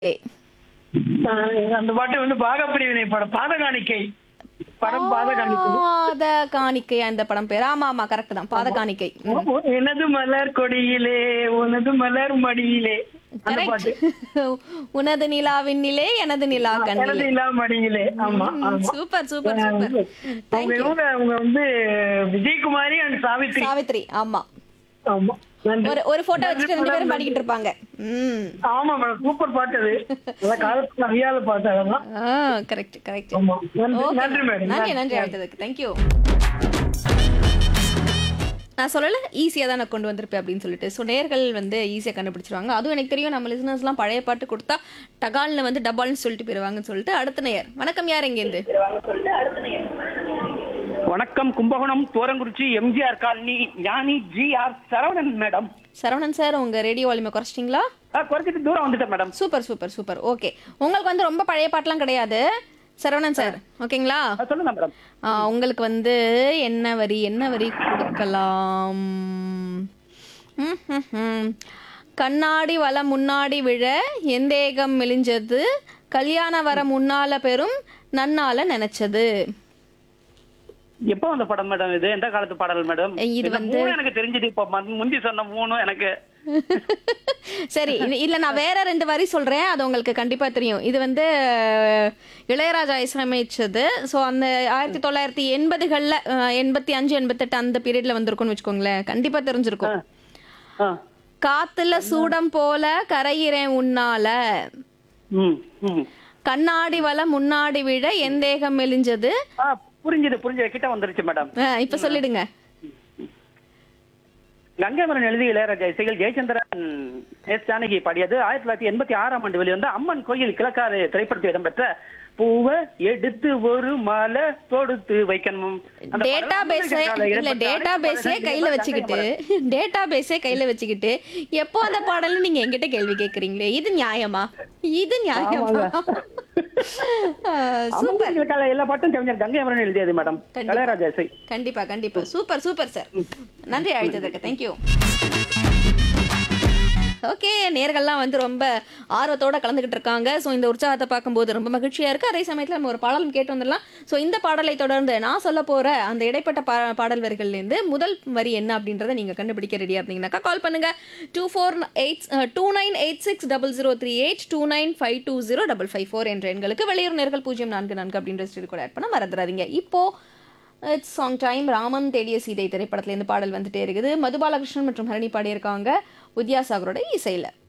ஆஹ் அந்த பாட்டு வந்து பாகப்பிரிவினை படம் பாதகாணிக்கை படம் பாதகாணிக்கை பாத காணிக்கை அந்த படம் பேர் ஆமா ஆமா கரெக்ட் தான் பாத காணிக்கை ம். எனது மலர் கொடியிலே உனது மலர் மடியிலே அந்த பாட்டு கரெக்ட் உனது நிலாவினிலே எனது நிலா எனது கண்ணிலே இலா மடியிலே ஆமா ஆமா சூப்பர் சூப்பர் சூப்பர் அவங்க இவங்க அவங்க வந்து விஜயகுமாரி அண்ட் சாவித்ரி சாவித்ரி ஆமா ஆமா நன்றி ஒரு ஒரு போட்டோ வச்சுட்டு ரெண்டு பேரும் பாடிக்கிட்டு இருப்பாங்க ம் ஆமா மேடம் சூப்பர் பாட்டு அது அந்த காலத்துல அறியாத பாட்டு அதெல்லாம் ஆ கரெக்ட் கரெக்ட் ஆமா நன்றி ஓகே நன்றி மேடம் நன்றி நன்றி அடுத்ததுக்கு தேங்க்யூ நான் சொல்லல ஈஸியாக தான் நான் கொண்டு வந்திருப்பேன் அப்படின்னு சொல்லிட்டு ஸோ நேர்கள் வந்து ஈஸியாக கண்டுபிடிச்சிருவாங்க அதுவும் எனக்கு தெரியும் நம்ம லிசனர்ஸ்லாம் பழைய பாட்டு கொடுத்தா டகால்னு வந்து டபால்னு சொல்லிட்டு போயிருவாங்கன்னு சொல்லிட்டு அடுத்த நேயர் வணக்கம் யார் எங்கேருந்து வணக்கம் Kumbakonam Thorankurichi MGR colony Gnani G R Saravanan madam Saravanan sir உங்கள் ரேடியோ வால்யூமை குறைச்சிட்டிங்களா ஆ, குறைச்சிட்டு தூரம் வந்துட்டேன் madam super super super okay உங்களுக்கு வந்து ரொம்ப பழைய பாட்டெலாம் கிடையாது சரவணன் சார் ஓகேங்களா ஆ, சொல்லுங்க மேடம் ஆ, உங்களுக்கு வந்து என்ன வரி என்ன வரி கொடுக்கலாம் ம், ம், ம். கண்ணாடி வல முன்னாடி விழ எந்தேகம் மெலிஞ்சது கல்யாண வர முன்னால பெரும் நன்னால நினைச்சது எப்போ வந்த படம் மேடம் இது எந்த காலத்து பாடல் மேடம் இது இந்த வந்து- மூணு எனக்கு தெரிஞ்சது இப்போ ம- முந்தி சொன்ன மூணும் எனக்கு சரி இது- இல்ல நான் வேற ரெண்டு வரி சொல்றேன் அது உங்களுக்கு கண்டிப்பா தெரியும் இது வந்து அஹ், இளையராஜா இசையமைச்சது ஸோ அந்த ஆயிரத்தி தொள்ளாயிரத்தி எண்பதுகளில் எண்பத்தி அஞ்சு எண்பத்தெட்டு அந்த பீரியட்ல வந்திருக்கும்னு வச்சுக்கோங்களேன் கண்டிப்பா தெரிஞ்சிருக்கும் ஆ காத்துல சூடம் போல கரையிறேன் உன்னால ம் ம் கண்ணாடி வல முன்னாடி விழ எந்தேகம் மெலிஞ்சது ஆ புரிஞ்சது புரிஞ்சது கிட்ட வந்துருச்சு மேடம் அஹ், இப்ப சொல்லிடுங்க கங்கைமரன் எழுதி இளையராஜா இசைகள் ஜெயச்சந்திரன் எஸ் ஜானகி பாடியது ஆயிரத்தி தொள்ளாயிரத்தி எண்பத்தி ஆறாம் ஆண்டு வெளிவந்த அம்மன் கோயில் கிழக்காறு திரைப்படத்தில் இடம்பெற்ற பூவை எடுத்து ஒரு மாலை தொடுத்து வைக்கணும் அந்த டேட்டா பாடல் பேஸே அமெரிக்க இல்ல கால டேட்டா பேஸே இடம்பெற்ற கையில வச்சுக்கிட்டு டேட்டா பேஸே கையில வச்சுக்கிட்டு எப்போ அந்த பாடல்னு நீங்க என்கிட்ட கேள்வி கேக்குறீங்களே இது நியாயமா இது நியாயமா அம்மன் சூப்பர் கோயில் கிழக்கால எல்லா பாட்டும் கவிஞர் கங்கைமரன் எழுதியது மேடம் கண்டிப்பா. இளையராஜா இசை கண்டிப்பா கண்டிப்பா சூப்பர் சூப்பர் சார் நன்றி அழைத்ததுக்கு தேங்க்யூ ஓகே நேர்கள்லாம் வந்து ரொம்ப ஆர்வத்தோட கலந்துக்கிட்டு இருக்காங்க ஸோ இந்த உற்சாகத்தை பார்க்கும்போது ரொம்ப மகிழ்ச்சியா இருக்கு அதே சமயத்தில் நம்ம ஒரு பாடலும் கேட்டு வந்துடலாம் ஸோ இந்த பாடலை தொடர்ந்து நான் சொல்ல போற அந்த இடைப்பட்ட பா பாடல் வரிகள்லேருந்து முதல் வரி என்ன அப்படின்றத நீங்க கண்டுபிடிக்க ரெடியா இருந்தீங்கன்னாக்கா கால் பண்ணுங்க two four eight two nine eight six double zero three eight two nine five two zero double five four என்ற எண்களுக்கு வெளியூர் நேர்கள் பூஜ்ஜியம் நான்கு நான்கு அப்படின்ற ஸ்டீல் கூட ஆட் பண்ண மறந்துடாதீங்க இப்போ இட்ஸ் சாங் டைம் ராமன் தேடிய சீதை திரைப்படத்துல இருந்து பாடல் வந்துட்டே இருக்குது மதுபாலகிருஷ்ணன் மற்றும் ஹரணி பாடியிருக்காங்க வித்யாசாகரோட இசையில